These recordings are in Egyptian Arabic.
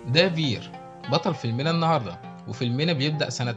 ده فير بطل فيلمنا النهارده وفيلمنا بيبدأ سنة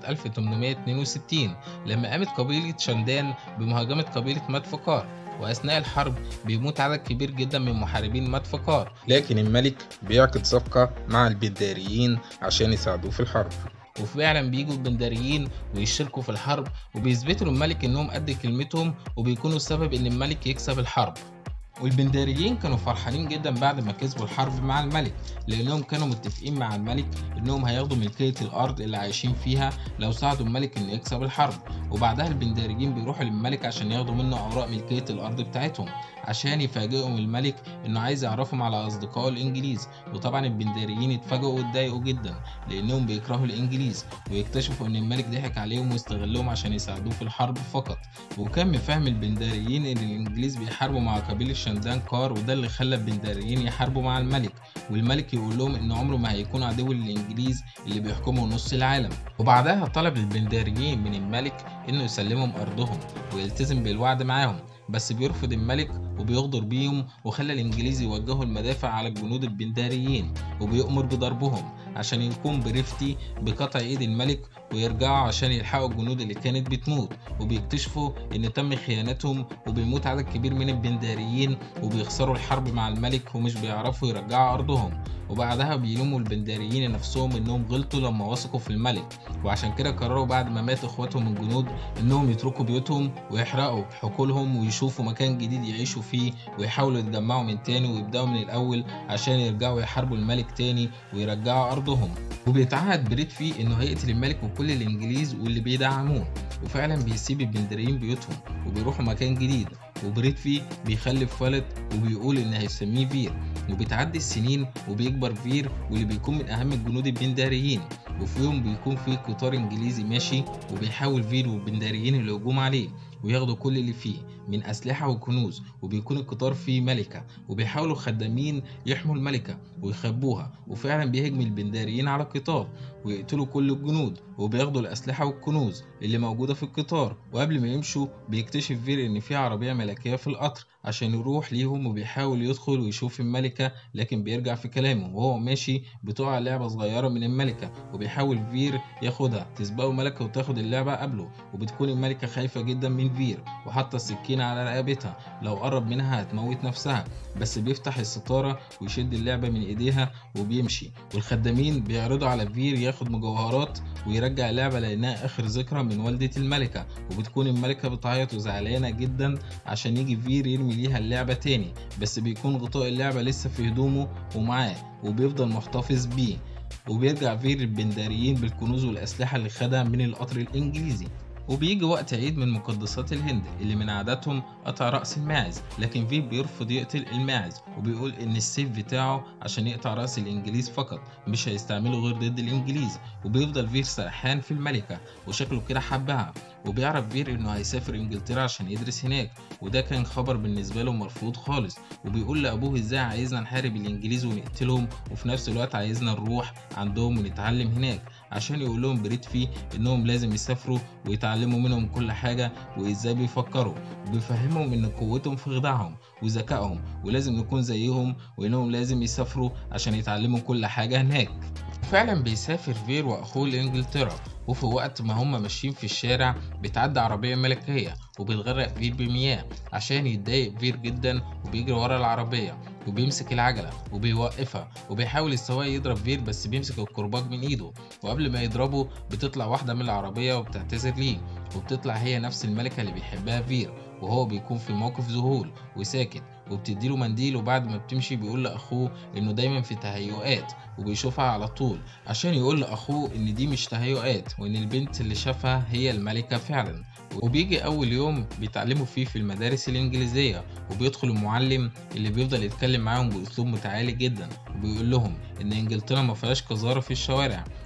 1862 لما قامت قبيلة شندان بمهاجمة قبيلة مدفقار وأثناء الحرب بيموت عدد كبير جدا من محاربين مدفقار لكن الملك بيعقد صفقة مع البنداريين عشان يساعدوه في الحرب وفعلا بيجوا البنداريين ويشاركوا في الحرب وبيثبتوا للملك انهم قد كلمتهم وبيكونوا السبب ان الملك يكسب الحرب والبنداريين كانوا فرحانين جدا بعد ما كسبوا الحرب مع الملك لانهم كانوا متفقين مع الملك انهم هياخدوا ملكية الارض اللي عايشين فيها لو ساعدوا الملك انه يكسب الحرب وبعدها البنداريين بيروحوا للملك عشان ياخدوا منه اوراق ملكية الارض بتاعتهم عشان يفاجئهم الملك انه عايز يعرفهم على اصدقائه الانجليز وطبعا البنداريين اتفاجئوا واتضايقوا جدا لانهم بيكرهوا الانجليز ويكتشفوا ان الملك ضحك عليهم واستغلهم عشان يساعدوه في الحرب فقط وكان مفهم البنداريين ان الانجليز بيحاربوا مع قبيلة شندان كار وده اللي خلى البنداريين يحاربوا مع الملك والملك يقول لهم ان عمره ما هيكون عدو للانجليز اللي بيحكموا نص العالم وبعدها طلب البنداريين من الملك انه يسلمهم ارضهم ويلتزم بالوعد معاهم بس بيرفض الملك وبيغدر بيهم وخلى الانجليز يوجهوا المدافع على الجنود البنداريين وبيأمر بضربهم عشان يقوم برفتي بقطع ايد الملك ويرجعوا عشان يلحقوا الجنود اللي كانت بتموت وبيكتشفوا ان تم خيانتهم وبيموت عدد كبير من البنداريين وبيخسروا الحرب مع الملك ومش بيعرفوا يرجعوا ارضهم وبعدها بيلوموا البنداريين نفسهم انهم غلطوا لما وثقوا في الملك وعشان كده قرروا بعد ما مات اخواتهم الجنود انهم يتركوا بيوتهم ويحرقوا حقولهم ويشوفوا مكان جديد يعيشوا فيه ويحاولوا يتجمعوا من تاني ويبداوا من الاول عشان يرجعوا يحاربوا الملك تاني ويرجعوا ارضهم وبيتعهد بريتفي انه هيقتل الملك وكل الانجليز واللي بيدعموه وفعلا بيسيب البنداريين بيوتهم وبيروحوا مكان جديد وبريتفي بيخلف ولد وبيقول ان هيسميه فير وبتعدي السنين وبيكبر فير واللي بيكون من اهم الجنود البنداريين وفي يوم بيكون في قطار انجليزي ماشي وبيحاول فير والبنداريين الهجوم عليه وياخدوا كل اللي فيه من أسلحة وكنوز وبيكون القطار فيه ملكة وبيحاولوا خدامين يحموا الملكة ويخبوها وفعلا بيهجم البنداريين على القطار ويقتلوا كل الجنود وبياخدوا الأسلحة والكنوز اللي موجودة في القطار وقبل ما يمشوا بيكتشف فير إن في عربية ملكية في القطر عشان يروح ليهم وبيحاول يدخل ويشوف الملكة لكن بيرجع في كلامه وهو ماشي بتقع لعبة صغيرة من الملكة وبيحاول فير ياخدها تسبقه الملكة وتاخد اللعبة قبله وبتكون الملكة خايفة جدا من فير وحاطة السكينة على رقبتها لو قرب منها هتموت نفسها بس بيفتح الستارة ويشد اللعبة من ايديها وبيمشي والخدامين بيعرضوا على فير ياخد مجوهرات ويرجع اللعبة لأنها آخر ذكرى من والدة الملكة وبتكون الملكة بتعيط وزعلانة جدا عشان يجي فير يرمي ليها اللعبة تاني بس بيكون غطاء اللعبة لسه في هدومه ومعاه وبيفضل محتفظ بيه وبيرجع فير البنداريين بالكنوز والأسلحة اللي خدها من القطر الإنجليزي وبيجي وقت عيد من مقدسات الهند اللي من عاداتهم قطع رأس الماعز لكن في بيرفض يقتل الماعز وبيقول إن السيف بتاعه عشان يقطع رأس الإنجليز فقط مش هيستعمله غير ضد الإنجليز وبيفضل فير سرحان في الملكة وشكله كده حبها وبيعرف فير إنه هيسافر إنجلترا عشان يدرس هناك وده كان خبر بالنسبة له مرفوض خالص وبيقول لأبوه إزاي عايزنا نحارب الإنجليز ونقتلهم وفي نفس الوقت عايزنا نروح عندهم ونتعلم هناك عشان يقول لهم بريتفي إنهم لازم يسافروا ويتعلموا منهم كل حاجة وإزاي بيفكروا وبيفهمهم إن قوتهم في خداعهم وذكائهم ولازم نكون زيهم وإنهم لازم يسافروا عشان يتعلموا كل حاجة هناك فعلا بيسافر فير وأخوه لإنجلترا وفي وقت ما هما ماشيين في الشارع بتعدي عربية ملكية وبتغرق فير بمياه عشان يتضايق فير جدا وبيجري ورا العربية وبيمسك العجلة وبيوقفها وبيحاول السواق يضرب فير بس بيمسك الكرباج من ايده وقبل ما يضربه بتطلع واحدة من العربية وبتعتذر ليه وبتطلع هي نفس الملكة اللي بيحبها فير وهو بيكون في موقف ذهول وساكت وبتديله منديل وبعد ما بتمشي بيقول لأخوه إنه دايما في تهيؤات وبيشوفها على طول عشان يقول لأخوه إن دي مش تهيؤات وإن البنت اللي شافها هي الملكة فعلا وبيجي أول يوم بيتعلموا فيه في المدارس الإنجليزية وبيدخل المعلم اللي بيفضل يتكلم معاهم بأسلوب متعالي جدا وبيقول لهم إن إنجلترا ما فيهاش قذارة في الشوارع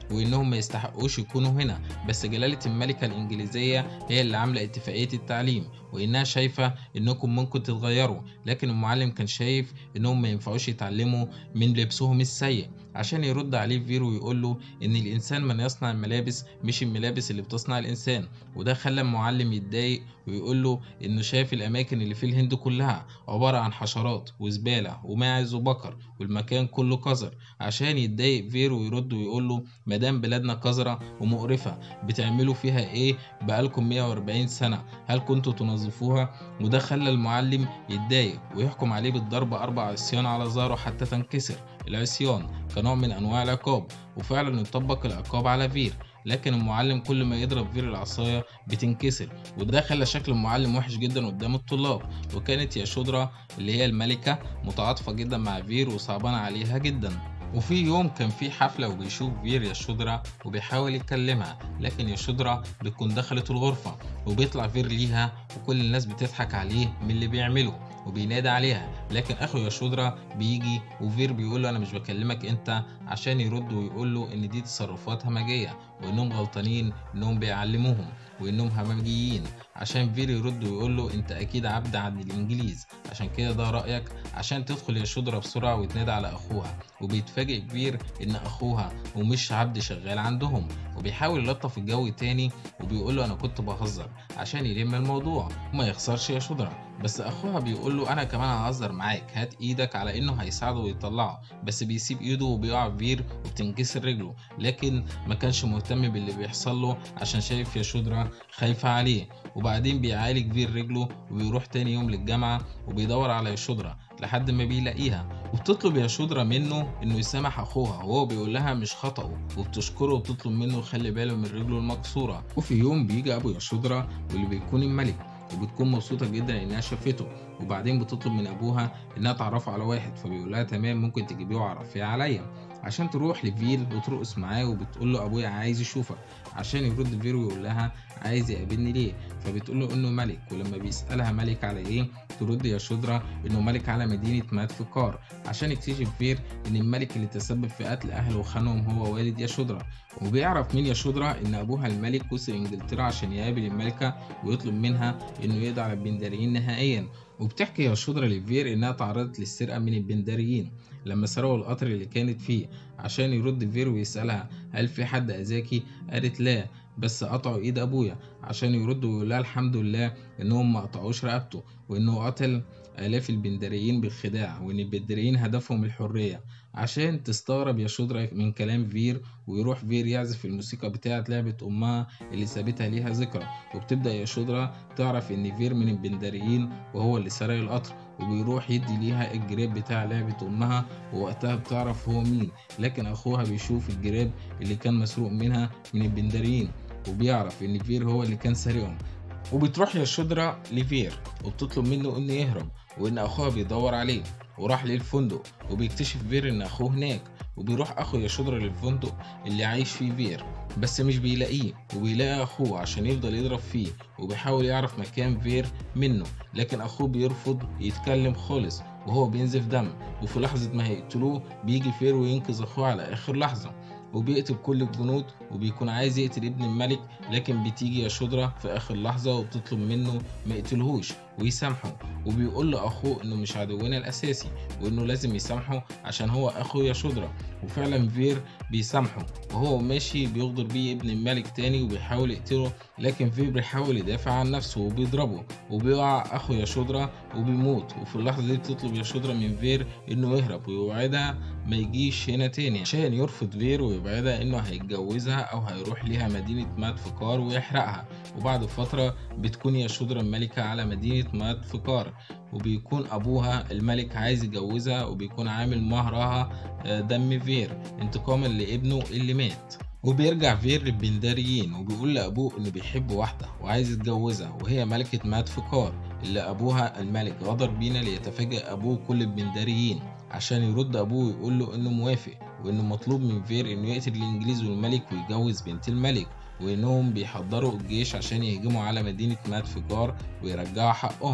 وإنهم ما يستحقوش يكونوا هنا بس جلالة الملكة الإنجليزية هي اللي عاملة اتفاقية التعليم وإنها شايفة إنكم ممكن تتغيروا لكن المعلم كان شايف إنهم ما ينفعوش يتعلموا من لبسهم السيء عشان يرد عليه فير ويقول له إن الإنسان من يصنع الملابس مش الملابس اللي بتصنع الإنسان وده خلى المعلم يتضايق ويقول له إنه شايف الأماكن اللي في الهند كلها عبارة عن حشرات وزبالة وماعز وبقر والمكان كله قذر عشان يتضايق فير ويرد ويقول له مدام بلادنا قذرة ومقرفة بتعملوا فيها إيه بقالكم 140 سنة هل كنتوا تنظفوها وده خلى المعلم يتضايق ويحكم عليه بالضرب أربع عصيان على ظهره حتى تنكسر العصيان كنوع من أنواع العقاب وفعلا يطبق العقاب على فير لكن المعلم كل ما يضرب فير العصاية بتنكسر وده خلى شكل المعلم وحش جدا قدام الطلاب وكانت ياشودرا اللي هي الملكة متعاطفة جدا مع فير وصعبانة عليها جدا وفي يوم كان في حفلة وبيشوف فير ياشودرا وبيحاول يكلمها لكن ياشودرا بتكون دخلت الغرفة وبيطلع فير ليها وكل الناس بتضحك عليه من اللي بيعمله وبينادي عليها لكن اخو ياشودرا بيجي وفير بيقول له انا مش بكلمك انت عشان يرد ويقول له ان دي تصرفات همجيه وانهم غلطانين انهم بيعلموهم وانهم همجيين عشان فير يرد ويقول له انت اكيد عبد عند الانجليز عشان كده ده رايك عشان تدخل ياشودرا بسرعه وتنادي على اخوها وبيتفاجئ فير ان اخوها ومش عبد شغال عندهم وبيحاول يلطف الجو تاني وبيقول له انا كنت بهزر عشان يلم الموضوع وما يخسرش ياشودرا بس اخوها بيقول له انا كمان ههزر معاك هات ايدك على انه هيساعده ويطلعه بس بيسيب ايده وبيقع فير وبتنكسر رجله لكن ما كانش مهتم باللي بيحصل له عشان شايف ياشودرا خايفة عليه وبعدين بيعالج فير رجله وبيروح تاني يوم للجامعة وبيدور على ياشودرا لحد ما بيلاقيها وبتطلب ياشودرا منه انه يسامح اخوها وهو بيقول لها مش خطأه وبتشكره وبتطلب منه يخلي باله من رجله المكسورة وفي يوم بيجي ابو ياشودرا واللي بيكون الملك وبتكون مبسوطة جدا إنها شافته وبعدين بتطلب من أبوها إنها تعرفه على واحد فبيقول لها تمام ممكن تجيبيه وعرفيه عليا عشان تروح لفيل وترقص معاه وبتقول له أبويا عايز يشوفك عشان يرد فيل ويقول لها عايز يقابلني ليه فبتقول له إنه ملك ولما بيسألها ملك على إيه ترد يا شودرا إنه ملك على مدينة مادفكار عشان يكتشف فير إن الملك اللي تسبب في قتل أهله وخانهم هو والد ياشودرا وبيعرف من ياشودرا إن أبوها الملك وصل إنجلترا عشان يقابل الملكة ويطلب منها إنه يقضي على البنداريين نهائيا وبتحكي ياشودرا لفير إنها تعرضت للسرقة من البنداريين لما سرقوا القطر اللي كانت فيه عشان يرد فير ويسألها هل في حد أذاكي؟ قالت لا بس قطعوا ايد ابويا عشان يرد ويقول لها الحمد لله انهم ما قطعوش رقبته وانه قتل آلاف البندريين بالخداع وإن البندريين هدفهم الحرية عشان تستغرب يا شودرا من كلام فير ويروح فير يعزف الموسيقى بتاعة لعبة أمها اللي سابتها ليها ذكرى وبتبدأ يا شودرا تعرف إن فير من البندريين وهو اللي سرق القطر وبيروح يدي ليها الجراب بتاع لعبة أمها ووقتها بتعرف هو مين لكن أخوها بيشوف الجراب اللي كان مسروق منها من البندريين وبيعرف إن فير هو اللي كان سارقهم وبتروح يا شودرا لفير وبتطلب منه إنه يهرب وإن أخوها بيدور عليه وراح للفندق وبيكتشف فير إن أخوه هناك وبيروح أخو يشودرا للفندق اللي عايش فيه فير بس مش بيلاقيه وبيلاقي أخوه عشان يفضل يضرب فيه وبيحاول يعرف مكان فير منه لكن أخوه بيرفض يتكلم خالص وهو بينزف دم وفي لحظة ما هيقتلوه بيجي فير وينقذ أخوه على آخر لحظة وبيقتل كل الجنود وبيكون عايز يقتل ابن الملك لكن بتيجي يشودرا في آخر لحظة وبتطلب منه ما يقتلهوش ويسامحه وبيقول لأخوه إنه مش عدونا الأساسي وإنه لازم يسامحه عشان هو أخو يشودرا وفعلا فير بيسامحه وهو ماشي بيغدر بيه ابن الملك تاني وبيحاول يقتله لكن فير بيحاول يدافع عن نفسه وبيضربه وبيقع أخو يشودرا وبيموت وفي اللحظة دي بتطلب يشودرا من فير إنه يهرب ويوعدها ما يجيش هنا تاني عشان يرفض فير ويوعدها إنه هيتجوزها أو هيروح ليها مدينة مادفكار ويحرقها وبعد فترة بتكون يشودرا الملكة على مدينة مادفكار وبيكون أبوها الملك عايز يجوزها وبيكون عامل مهرها دم فير انتقاما لابنه اللي مات وبيرجع فير للبنداريين وبيقول لأبوه إنه بيحب واحدة وعايز يتجوزها وهي ملكة مادفكار اللي أبوها الملك غدر بينا ليتفاجأ أبوه كل البنداريين عشان يرد أبوه ويقول له إنه موافق وإنه مطلوب من فير إنه يقتل الإنجليز والملك ويجوز بنت الملك وإنهم بيحضروا الجيش عشان يهجموا على مدينة مادفجار ويرجعوا حقهم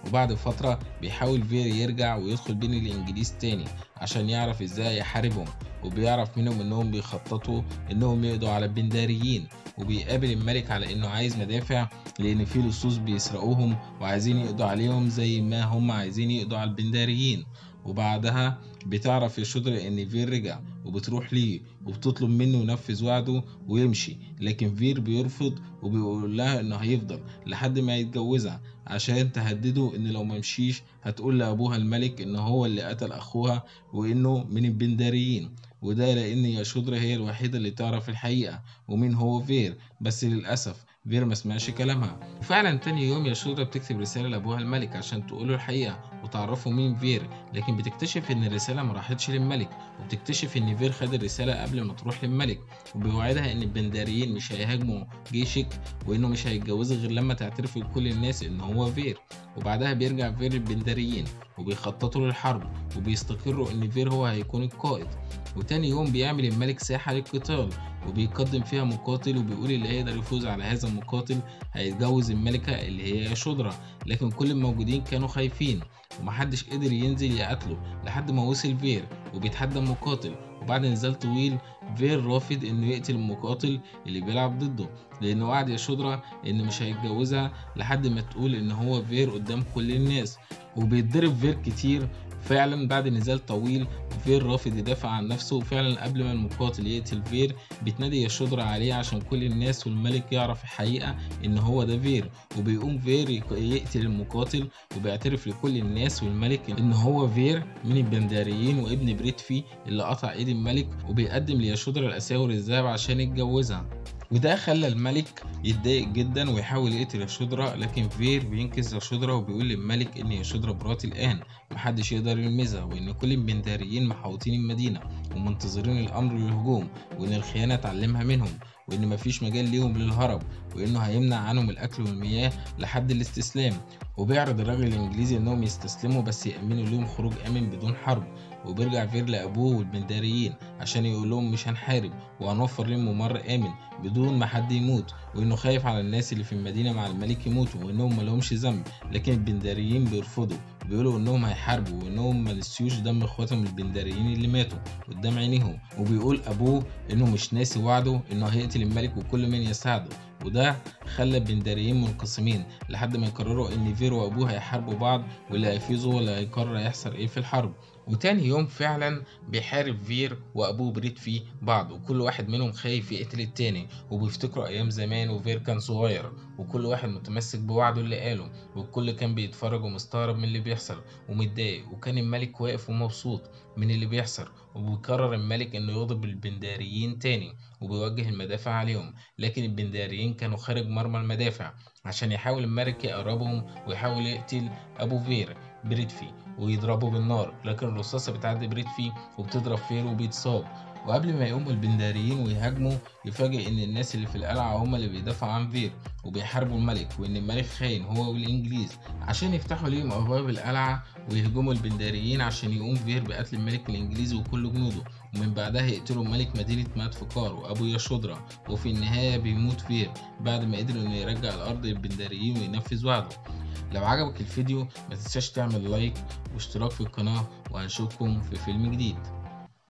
وبعد فترة بيحاول فير يرجع ويدخل بين الإنجليز تاني عشان يعرف إزاي يحاربهم وبيعرف منهم إنهم بيخططوا إنهم يقضوا على البنداريين وبيقابل الملك على إنه عايز مدافع لأن في لصوص بيسرقوهم وعايزين يقضوا عليهم زي ما هم عايزين يقضوا على البنداريين وبعدها بتعرف يا شودر ان فير رجع وبتروح ليه وبتطلب منه ينفذ وعده ويمشي لكن فير بيرفض وبيقول لها انه هيفضل لحد ما يتجوزها عشان تهدده ان لو ممشيش هتقول لابوها الملك ان هو اللي قتل اخوها وانه من البنداريين وده لان يا شودرا هي الوحيدة اللي تعرف الحقيقة ومين هو فير بس للأسف فير ما سمعش كلامها وفعلا تاني يوم يا شودرا بتكتب رسالة لأبوها الملك عشان تقوله الحقيقة وتعرفه مين فير لكن بتكتشف إن الرسالة ما راحتش للملك وبتكتشف إن فير خد الرسالة قبل ما تروح للملك وبيوعدها إن البنداريين مش هيهاجموا جيشك وإنه مش هيتجوزك غير لما تعترف لكل الناس إن هو فير وبعدها بيرجع فير البنداريين وبيخططوا للحرب وبيستقروا إن فير هو هيكون القائد وتاني يوم بيعمل الملك ساحة للقتال وبيقدم فيها مقاتل وبيقول اللي هيقدر يفوز على هذا المقاتل هيتجوز الملكة اللي هي شودرا لكن كل الموجودين كانوا خايفين ومحدش قدر ينزل يقتله لحد ما وصل فير وبيتحدى المقاتل وبعد نزال طويل فير رافض انه يقتل المقاتل اللي بيلعب ضده لانه وعد يا شودرا انه مش هيتجوزها لحد ما تقول ان هو فير قدام كل الناس وبيتضرب فير كتير فعلا بعد نزال طويل فير رافض يدافع عن نفسه وفعلا قبل ما المقاتل يقتل فير بيتنادي يشودرا عليه عشان كل الناس والملك يعرف الحقيقة ان هو ده فير وبيقوم فير يقتل المقاتل وبيعترف لكل الناس والملك ان هو فير من البنداريين وابن بريتفي اللي قطع ايد الملك وبيقدم ليشودرا الاساور الذهب عشان يتجوزها وده خلى الملك يتضايق جدا ويحاول يقتل يشودرا لكن فير بينقذ يشودرا وبيقول للملك ان يشودرا مراتي الان محدش يقدر يلمسها وان كل البنداريين محاوطين المدينه ومنتظرين الامر للهجوم وان الخيانه اتعلمها منهم وان مفيش مجال ليهم للهرب وانه هيمنع عنهم الاكل والمياه لحد الاستسلام وبيعرض الراجل الانجليزي انهم يستسلموا بس يامنوا ليهم خروج امن بدون حرب وبيرجع فير لابوه والبنداريين عشان يقول لهم مش هنحارب وهنوفر لهم ممر امن بدون ما حد يموت وانه خايف على الناس اللي في المدينه مع الملك يموتوا وانهم ملهمش ذنب لكن البنداريين بيرفضوا بيقولوا انهم هيحاربوا وانهم ما نسيوش دم اخواتهم البنداريين اللي ماتوا قدام عينيهم وبيقول ابوه انه مش ناسي وعده انه هيقتل الملك وكل من يساعده وده خلى البنداريين منقسمين لحد ما يقرروا ان فير وابوه هيحاربوا بعض واللي هيفوزوا واللي هيقرر هيحصل ايه في الحرب وتاني يوم فعلا بيحارب فير وابوه بريتفي بعض وكل واحد منهم خايف يقتل التاني وبيفتكروا ايام زمان وفير كان صغير وكل واحد متمسك بوعده اللي قاله والكل كان بيتفرج ومستغرب من اللي بيحصل ومتضايق وكان الملك واقف ومبسوط من اللي بيحصل وبيقرر الملك انه يغضب البنداريين تاني وبيوجه المدافع عليهم لكن البنداريين كانوا خارج مرمى المدافع عشان يحاول الملك يقربهم ويحاول يقتل ابو فير بريتفي ويضربه بالنار لكن الرصاصة بتعدي بريتفي وبتضرب فير وبيتصاب وقبل ما يقوموا البنداريين ويهاجموا يفاجئ ان الناس اللي في القلعة هم اللي بيدافعوا عن فير وبيحاربوا الملك وان الملك خاين هو والانجليز عشان يفتحوا ليهم ابواب القلعة ويهجموا البنداريين عشان يقوم فير بقتل الملك الانجليزي وكل جنوده ومن بعدها يقتلوا ملك مدينة مادفقار وابو يشودرا وفي النهاية بيموت فير بعد ما قدر انه يرجع الارض للبنداريين وينفذ وعده لو عجبك الفيديو ما تنساش تعمل لايك واشتراك في القناة وهنشوفكم في فيلم جديد